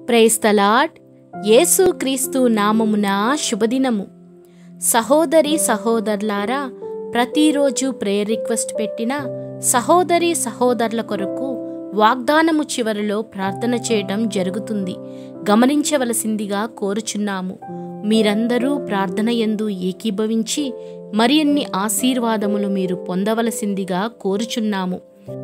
praise the Lord యేసు క్రీస్తు నామమున శుభదినము సహోదరి సహోదరులారా ప్రతిరోజు ప్రేయర్ రిక్వెస్ట్ పెట్టిన సహోదరి సహోదరుల కొరకు వాగ్దానము చివరిలో ప్రార్థన చేయడం జరుగుతుంది గమనించవలసిందిగా కోరుచున్నాము మీరందరూ ప్రార్థన యందు ఏకీభవించి మరిన్ని ఆశీర్వాదములు మీరు పొందవలసిందిగా కోరుచున్నాము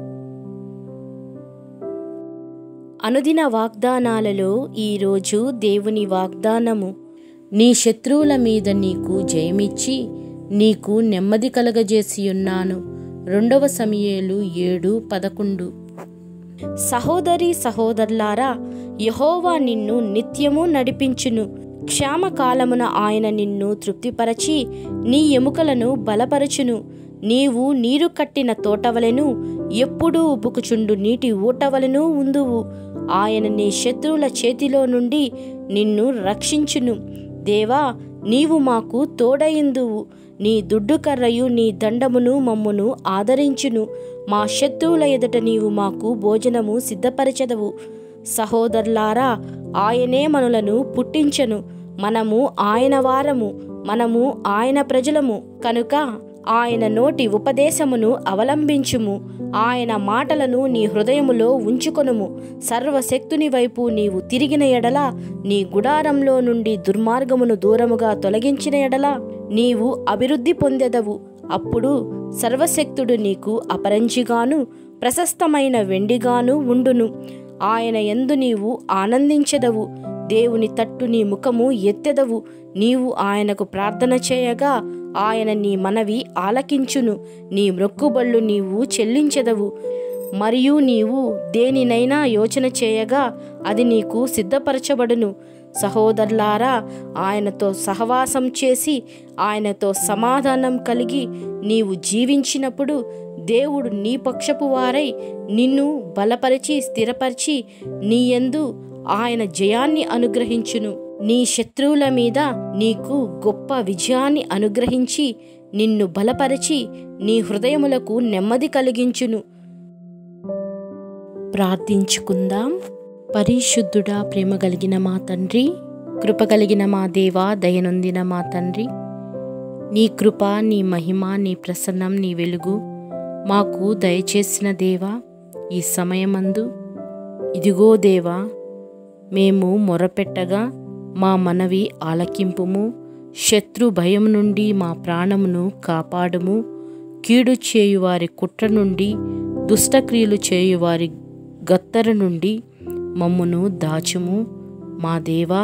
అనుదిన వాగ్దానాలలో ఈరోజు దేవుని వాగ్దానము నీ శత్రువుల మీద నీకు జయమిచ్చి నీకు నెమ్మది కలగజేసి ఉన్నాను రెండవ సమయేలు ఏడు పదకొండు సహోదరి సహోదరులారా యహోవా నిన్ను నిత్యము నడిపించును క్షామకాలమున ఆయన నిన్ను తృప్తిపరచి నీ ఎముకలను బలపరచును నీవు నీరు కట్టిన తోటవలెను ఎప్పుడూ ఉబుకుచుండు నీటి ఊటవలెను ఉందువు ఆయన నీ శత్రువుల చేతిలో నుండి నిన్ను రక్షించును దేవా నీవు మాకు తోడయిందువు నీ దుడ్డు కర్రయు నీ దండమును మమ్మును ఆదరించును మా శత్రువుల ఎదుట నీవు మాకు భోజనము సిద్ధపరచదవు సహోదరులారా ఆయనే మనులను పుట్టించను మనము ఆయన వారము మనము ఆయన ప్రజలము కనుక ఆయన నోటి ఉపదేశమును అవలంబించుము ఆయన మాటలను నీ హృదయములో ఉంచుకొనుము సర్వశక్తుని వైపు నీవు తిరిగిన ఎడల నీ గుడారంలో నుండి దుర్మార్గమును దూరముగా తొలగించిన ఎడల నీవు అభివృద్ధి పొందెదవు అప్పుడు సర్వశక్తుడు నీకు అపరంజిగాను ప్రశస్తమైన వెండిగాను ఉండును ఆయన ఎందు నీవు ఆనందించెదవు దేవుని తట్టు నీ ముఖము ఎత్తెదవు నీవు ఆయనకు ప్రార్థన చేయగా ఆయన నీ మనవి ఆలకించును నీ మ్రొక్కుబళ్ళు నీవు చెల్లించెదవు మరియు నీవు దేనినైనా యోచన చేయగా అది నీకు సిద్ధపరచబడును సహోదరులారా ఆయనతో సహవాసం చేసి ఆయనతో సమాధానం కలిగి నీవు జీవించినప్పుడు దేవుడు నీ పక్షపు వారై నిన్ను బలపరిచి స్థిరపరిచి నీయందు ఆయన జయాన్ని అనుగ్రహించును నీ శత్రువుల మీద నీకు గొప్ప విజయాన్ని అనుగ్రహించి నిన్ను బలపరిచి నీ హృదయములకు నెమ్మది కలిగించును ప్రార్థించుకుందాం పరిశుద్ధుడా ప్రేమ కలిగిన మా తండ్రి కృప కలిగిన మా దేవా దయనొందిన మా తండ్రి నీ కృప నీ మహిమ నీ ప్రసన్నం నీ వెలుగు మాకు దయచేసిన దేవా ఈ సమయమందు ఇదిగో దేవా మేము మొరపెట్టగా మా మనవి ఆలకింపుము శత్రు భయం నుండి మా ప్రాణమును కాపాడుము కీడు చేయువారి కుట్ర నుండి దుష్టక్రియలు చేయువారి గత్తర నుండి మమ్మును దాచుము మా దేవా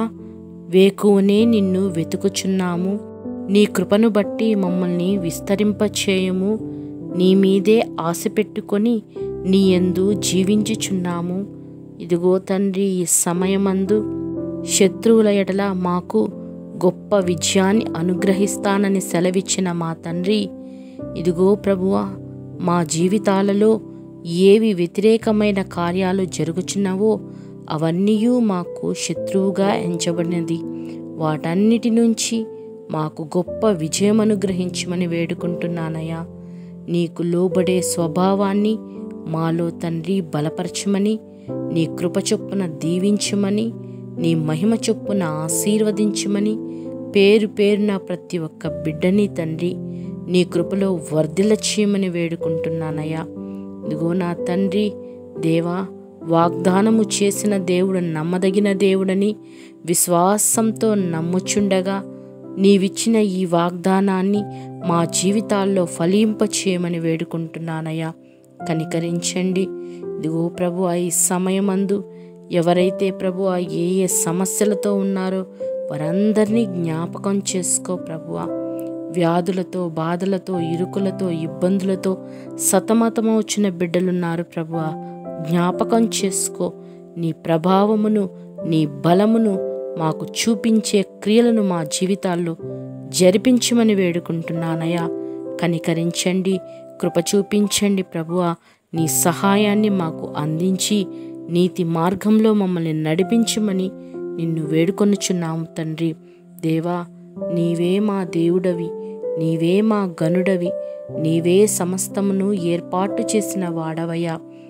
వేకువనే నిన్ను వెతుకుచున్నాము నీ కృపను బట్టి మమ్మల్ని విస్తరింపచేయము నీ మీదే ఆశ పెట్టుకొని నీ యందు జీవించుచున్నాము ఇదిగో తండ్రి ఈ సమయమందు శత్రువుల ఎడల మాకు గొప్ప విజయాన్ని అనుగ్రహిస్తానని సెలవిచ్చిన మా తండ్రి ఇదిగో ప్రభువా మా జీవితాలలో ఏవి వ్యతిరేకమైన కార్యాలు జరుగుచున్నవో అవన్నీ మాకు శత్రువుగా ఎంచబడినది వాటన్నిటి నుంచి మాకు గొప్ప విజయం అనుగ్రహించమని వేడుకుంటున్నానయ్యా నీకు లోబడే స్వభావాన్ని మాలో తండ్రి బలపరచమని నీ కృప చొప్పున దీవించమని నీ మహిమ చొప్పున ఆశీర్వదించమని పేరు పేరున ప్రతి ఒక్క బిడ్డని తండ్రి నీ కృపలో వర్ధిల్ల చేయమని వేడుకుంటున్నానయ్యా ఇదిగో నా తండ్రి దేవా వాగ్దానము చేసిన దేవుడు నమ్మదగిన దేవుడని విశ్వాసంతో నమ్ముచుండగా నీవిచ్చిన ఈ వాగ్దానాన్ని మా జీవితాల్లో ఫలింపచేయమని వేడుకుంటున్నానయ్యా కనికరించండి ఇదిగో ప్రభు ఈ సమయమందు ఎవరైతే ప్రభు ఏ ఏ సమస్యలతో ఉన్నారో వారందరినీ జ్ఞాపకం చేసుకో ప్రభువా వ్యాధులతో బాధలతో ఇరుకులతో ఇబ్బందులతో సతమతమవుచిన బిడ్డలున్నారు ప్రభువా జ్ఞాపకం చేసుకో నీ ప్రభావమును నీ బలమును మాకు చూపించే క్రియలను మా జీవితాల్లో జరిపించమని వేడుకుంటున్నానయ్యా కనికరించండి కృప చూపించండి ప్రభువా నీ సహాయాన్ని మాకు అందించి నీతి మార్గంలో మమ్మల్ని నడిపించమని నిన్ను వేడుకొనుచున్నాము తండ్రి దేవా నీవే మా దేవుడవి నీవే మా గనుడవి నీవే సమస్తమును ఏర్పాటు చేసిన వాడవయ్యా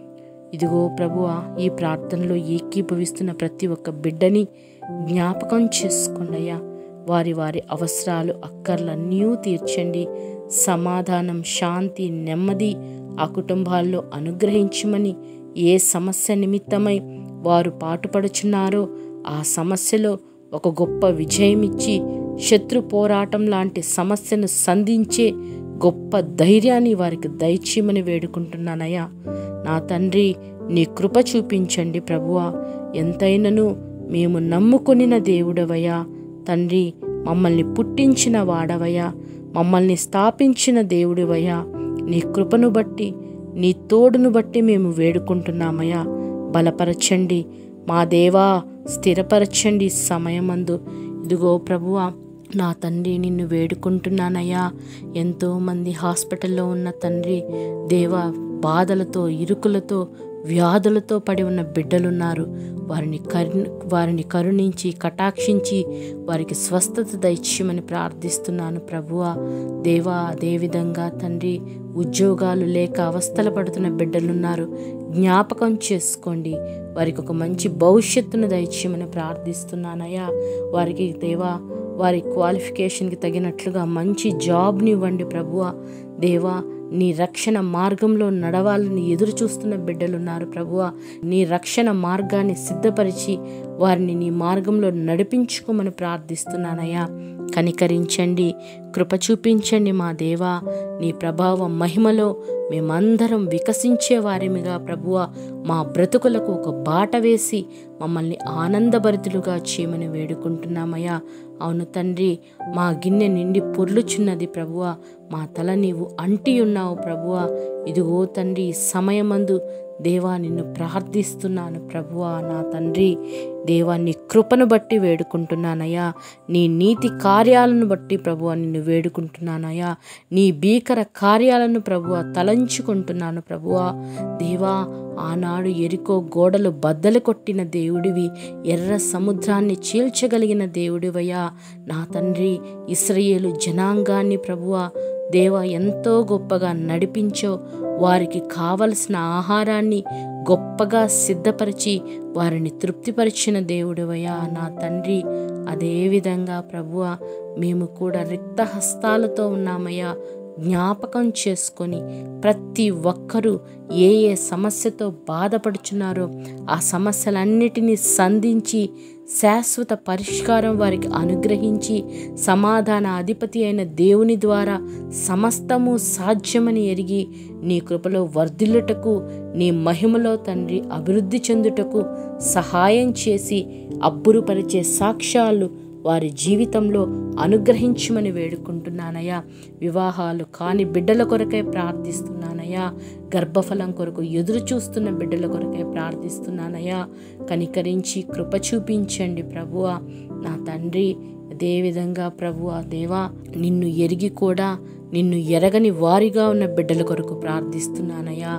ఇదిగో ప్రభువా ఈ ప్రార్థనలో ఏకీభవిస్తున్న ప్రతి ఒక్క బిడ్డని జ్ఞాపకం చేసుకోండియ్యా వారి వారి అవసరాలు అక్కర్లన్నీ తీర్చండి సమాధానం శాంతి నెమ్మది ఆ కుటుంబాల్లో అనుగ్రహించమని ఏ సమస్య నిమిత్తమై వారు పాటుపడుచున్నారో ఆ సమస్యలో ఒక గొప్ప విజయం ఇచ్చి శత్రు పోరాటం లాంటి సమస్యను సంధించే గొప్ప ధైర్యాన్ని వారికి దయచేయమని వేడుకుంటున్నానయ్యా నా తండ్రి నీ కృప చూపించండి ప్రభువా ఎంతైనను మేము నమ్ముకొనిన దేవుడవయ్యా తండ్రి మమ్మల్ని పుట్టించిన వాడవయ్యా మమ్మల్ని స్థాపించిన దేవుడివయ్యా నీ కృపను బట్టి నీ తోడును బట్టి మేము వేడుకుంటున్నామయ్యా బలపరచండి మా దేవా స్థిరపరచండి సమయమందు ఇదిగో ప్రభువా నా తండ్రి నిన్ను వేడుకుంటున్నానయ్యా ఎంతోమంది హాస్పిటల్లో ఉన్న తండ్రి దేవా బాధలతో ఇరుకులతో వ్యాధులతో పడి ఉన్న బిడ్డలున్నారు వారిని కరు వారిని కరుణించి కటాక్షించి వారికి స్వస్థత దయచేయమని ప్రార్థిస్తున్నాను ప్రభువా దేవా అదేవిధంగా తండ్రి ఉద్యోగాలు లేక అవస్థలు పడుతున్న బిడ్డలున్నారు జ్ఞాపకం చేసుకోండి వారికి ఒక మంచి భవిష్యత్తును దయచేయమని ప్రార్థిస్తున్నానయ్యా వారికి దేవా వారి క్వాలిఫికేషన్కి తగినట్లుగా మంచి జాబ్ని ఇవ్వండి ప్రభువా దేవా నీ రక్షణ మార్గంలో నడవాలని ఎదురు చూస్తున్న బిడ్డలున్నారు ప్రభువా నీ రక్షణ మార్గాన్ని సిద్ధపరిచి వారిని నీ మార్గంలో నడిపించుకోమని ప్రార్థిస్తున్నానయ్యా కనికరించండి కృప చూపించండి మా దేవా నీ ప్రభావ మహిమలో మేమందరం వికసించే వారిమిగా ప్రభువ మా బ్రతుకులకు ఒక బాట వేసి మమ్మల్ని ఆనందభరితులుగా చేయమని వేడుకుంటున్నామయ్యా అవును తండ్రి మా గిన్నె నిండి పొర్లుచున్నది ప్రభువ మా తల నీవు అంటి ఉన్నావు ప్రభువ ఇదిగో తండ్రి ఈ సమయమందు దేవా నిన్ను ప్రార్థిస్తున్నాను ప్రభువా నా తండ్రి దేవా నీ కృపను బట్టి వేడుకుంటున్నానయ్యా నీ నీతి కార్యాలను బట్టి ప్రభువా నిన్ను వేడుకుంటున్నానయ్యా నీ భీకర కార్యాలను ప్రభువా తలంచుకుంటున్నాను ప్రభువా దేవా ఆనాడు ఎరికో గోడలు బద్దలు కొట్టిన దేవుడివి ఎర్ర సముద్రాన్ని చీల్చగలిగిన దేవుడివయ్యా నా తండ్రి ఇస్రయేలు జనాంగాన్ని ప్రభువా దేవ ఎంతో గొప్పగా నడిపించో వారికి కావలసిన ఆహారాన్ని గొప్పగా సిద్ధపరిచి వారిని తృప్తిపరిచిన దేవుడివయ్యా నా తండ్రి అదేవిధంగా ప్రభువ మేము కూడా రిక్త హస్తాలతో ఉన్నామయ్యా జ్ఞాపకం చేసుకొని ప్రతి ఒక్కరూ ఏ ఏ సమస్యతో బాధపడుచున్నారో ఆ సమస్యలన్నిటినీ సంధించి శాశ్వత పరిష్కారం వారికి అనుగ్రహించి సమాధాన అధిపతి అయిన దేవుని ద్వారా సమస్తము సాధ్యమని ఎరిగి నీ కృపలో వర్ధిల్లుటకు నీ మహిమలో తండ్రి అభివృద్ధి చెందుటకు సహాయం చేసి అబ్బురుపరిచే సాక్ష్యాలు వారి జీవితంలో అనుగ్రహించమని వేడుకుంటున్నానయ్యా వివాహాలు కాని బిడ్డల కొరకై ప్రార్థిస్తున్నానయ్యా గర్భఫలం కొరకు ఎదురు చూస్తున్న బిడ్డల కొరకై ప్రార్థిస్తున్నానయ్యా కనికరించి కృప చూపించండి ప్రభువా నా తండ్రి అదేవిధంగా ప్రభువా దేవా నిన్ను ఎరిగి కూడా నిన్ను ఎరగని వారిగా ఉన్న బిడ్డల కొరకు ప్రార్థిస్తున్నానయ్యా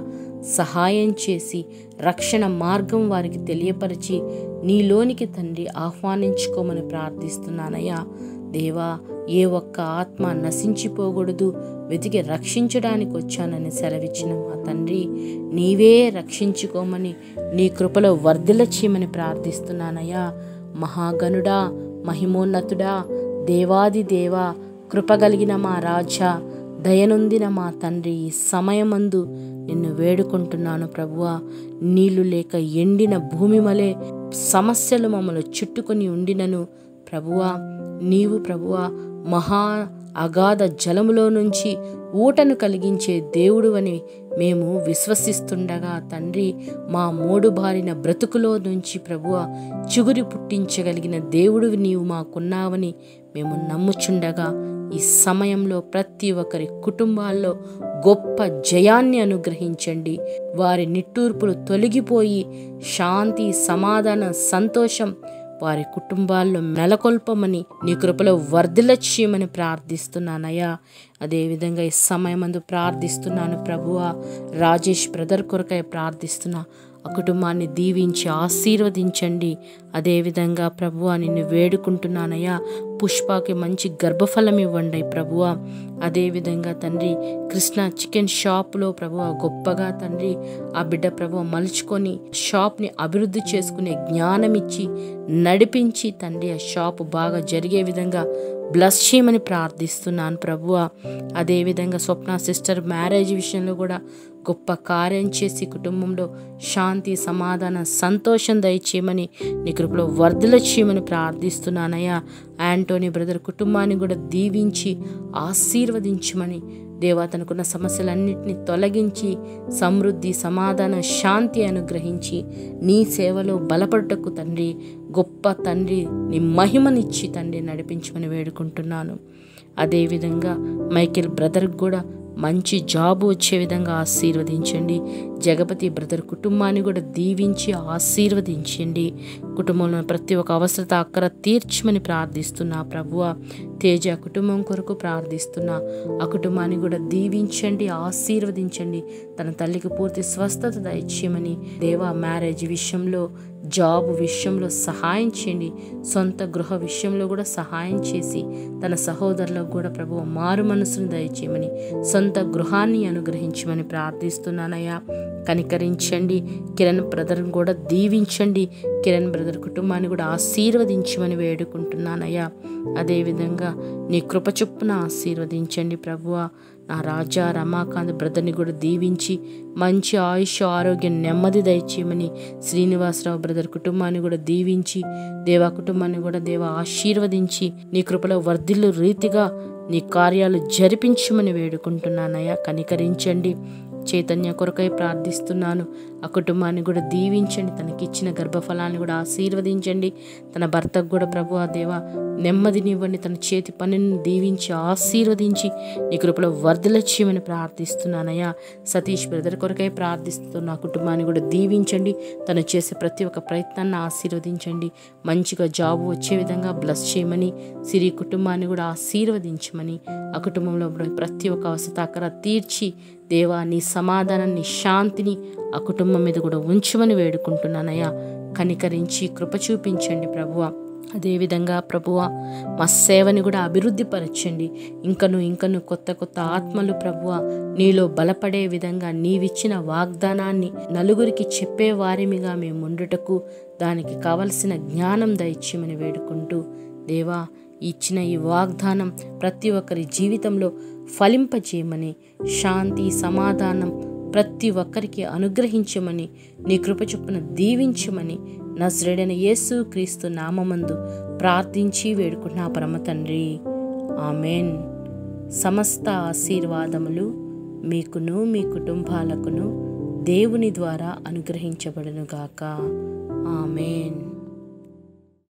సహాయం చేసి రక్షణ మార్గం వారికి తెలియపరిచి నీలోనికి తండ్రి ఆహ్వానించుకోమని ప్రార్థిస్తున్నానయ్యా దేవా ఏ ఒక్క ఆత్మ నశించిపోకూడదు వెతికి రక్షించడానికి వచ్చానని సెలవిచ్చిన మా తండ్రి నీవే రక్షించుకోమని నీ కృపలో వర్ధిల్ల చేయమని ప్రార్థిస్తున్నానయ్యా మహాగణుడా మహిమోన్నతుడా దేవాది దేవా కృపగలిగిన మా రాజా దయనొందిన మా తండ్రి ఈ సమయమందు నిన్ను వేడుకుంటున్నాను ప్రభువా నీళ్లు లేక ఎండిన భూమి మలే సమస్యలు మమ్మల్ని చుట్టుకొని ఉండినను ప్రభువా నీవు ప్రభువా మహా అగాధ జలములో నుంచి ఊటను కలిగించే దేవుడు అని మేము విశ్వసిస్తుండగా తండ్రి మా మూడు బారిన బ్రతుకులో నుంచి ప్రభువ చిగురి పుట్టించగలిగిన దేవుడు నీవు మాకున్నావని మేము నమ్ముచుండగా ఈ సమయంలో ప్రతి ఒక్కరి కుటుంబాల్లో గొప్ప జయాన్ని అనుగ్రహించండి వారి నిట్టూర్పులు తొలగిపోయి శాంతి సమాధానం సంతోషం వారి కుటుంబాల్లో నెలకొల్పమని నీ కృపలో వర్ధిల్ల చేయమని ప్రార్థిస్తున్నానయ్యా అదేవిధంగా ఈ సమయమందు ప్రార్థిస్తున్నాను ప్రభువా రాజేష్ బ్రదర్ కొరకై ప్రార్థిస్తున్నా ఆ ఆ కుటుంబాన్ని దీవించి ఆశీర్వదించండి అదేవిధంగా ప్రభువా నిన్ను వేడుకుంటున్నానయ్యా పుష్పకి మంచి గర్భఫలం ఇవ్వండి ప్రభువా అదేవిధంగా తండ్రి కృష్ణ చికెన్ షాప్లో ప్రభువ గొప్పగా తండ్రి ఆ బిడ్డ ప్రభువ మలుచుకొని షాప్ని అభివృద్ధి చేసుకునే జ్ఞానం ఇచ్చి నడిపించి తండ్రి ఆ షాప్ బాగా జరిగే విధంగా బ్లస్ చేయమని ప్రార్థిస్తున్నాను ప్రభువ అదేవిధంగా స్వప్న సిస్టర్ మ్యారేజ్ విషయంలో కూడా గొప్ప కార్యం చేసి కుటుంబంలో శాంతి సమాధానం సంతోషం దయచేయమని నీ కృపలో వర్ధల చేయమని ప్రార్థిస్తున్నానయ్యా యాంటోనీ బ్రదర్ కుటుంబాన్ని కూడా దీవించి ఆశీర్వదించమని దేవా తనకున్న సమస్యలన్నింటినీ తొలగించి సమృద్ధి సమాధానం శాంతి అనుగ్రహించి నీ సేవలో బలపడుటకు తండ్రి గొప్ప తండ్రి నీ మహిమనిచ్చి తండ్రి నడిపించమని వేడుకుంటున్నాను అదేవిధంగా మైకేల్ బ్రదర్కి కూడా మంచి జాబ్ వచ్చే విధంగా ఆశీర్వదించండి జగపతి బ్రదర్ కుటుంబాన్ని కూడా దీవించి ఆశీర్వదించండి కుటుంబంలో ప్రతి ఒక్క అవసరత అక్కర తీర్చమని ప్రార్థిస్తున్నా ప్రభువ తేజ కుటుంబం కొరకు ప్రార్థిస్తున్నా ఆ కుటుంబాన్ని కూడా దీవించండి ఆశీర్వదించండి తన తల్లికి పూర్తి స్వస్థత దయచేయమని దేవా మ్యారేజ్ విషయంలో జాబ్ విషయంలో సహాయం చేయండి సొంత గృహ విషయంలో కూడా సహాయం చేసి తన సహోదరులకు కూడా ప్రభు మారు మనసును దయచేయమని సొంత గృహాన్ని అనుగ్రహించమని ప్రార్థిస్తున్నానయ్యా కనికరించండి కిరణ్ బ్రదర్ని కూడా దీవించండి కిరణ్ బ్రదర్ కుటుంబాన్ని కూడా ఆశీర్వదించమని వేడుకుంటున్నానయ్యా అదేవిధంగా నీ కృప చొప్పున ఆశీర్వదించండి ప్రభువా నా రాజా రమాకాంత్ బ్రదర్ని కూడా దీవించి మంచి ఆయుష్ ఆరోగ్యం నెమ్మది దయచేయమని శ్రీనివాసరావు బ్రదర్ కుటుంబాన్ని కూడా దీవించి దేవా కుటుంబాన్ని కూడా దేవ ఆశీర్వదించి నీ కృపలో వర్ధిల్లు రీతిగా నీ కార్యాలు జరిపించమని వేడుకుంటున్నానయ్యా కనికరించండి చైతన్య కొరకై ప్రార్థిస్తున్నాను ఆ కుటుంబాన్ని కూడా దీవించండి తనకిచ్చిన గర్భఫలాన్ని కూడా ఆశీర్వదించండి తన భర్తకు కూడా ప్రభు ఆ దేవ నెమ్మదినివ్వండి తన చేతి పనిని దీవించి ఆశీర్వదించి నీ కృపలో వర్ధల చేయమని ప్రార్థిస్తున్నానయ్యా సతీష్ బ్రదర్ కొరకై ప్రార్థిస్తున్న ఆ కుటుంబాన్ని కూడా దీవించండి తను చేసే ప్రతి ఒక్క ప్రయత్నాన్ని ఆశీర్వదించండి మంచిగా జాబ్ వచ్చే విధంగా బ్లస్ చేయమని సిరి కుటుంబాన్ని కూడా ఆశీర్వదించమని ఆ కుటుంబంలో ప్రతి ఒక్క అవసరత అక్కర తీర్చి దేవా నీ సమాధానం నీ శాంతిని ఆ కుటుంబం మీద కూడా ఉంచమని వేడుకుంటున్నానయ్యా కనికరించి కృప చూపించండి ప్రభువ అదేవిధంగా ప్రభువ మా సేవని కూడా అభివృద్ధి పరచండి ఇంకను ఇంకను కొత్త కొత్త ఆత్మలు ప్రభువ నీలో బలపడే విధంగా నీవిచ్చిన వాగ్దానాన్ని నలుగురికి చెప్పే వారిమిగా మేము ఉండుటకు దానికి కావలసిన జ్ఞానం దయచేయమని వేడుకుంటూ దేవా ఇచ్చిన ఈ వాగ్దానం ప్రతి ఒక్కరి జీవితంలో ఫలింపజేయమని శాంతి సమాధానం ప్రతి ఒక్కరికి అనుగ్రహించమని నీ కృప చొప్పున దీవించమని నజరేడైన యేసు క్రీస్తు నామమందు ప్రార్థించి వేడుకున్న పరమ తండ్రి ఆమెన్ సమస్త ఆశీర్వాదములు మీకును మీ కుటుంబాలకును దేవుని ద్వారా అనుగ్రహించబడునుగాక ఆమెన్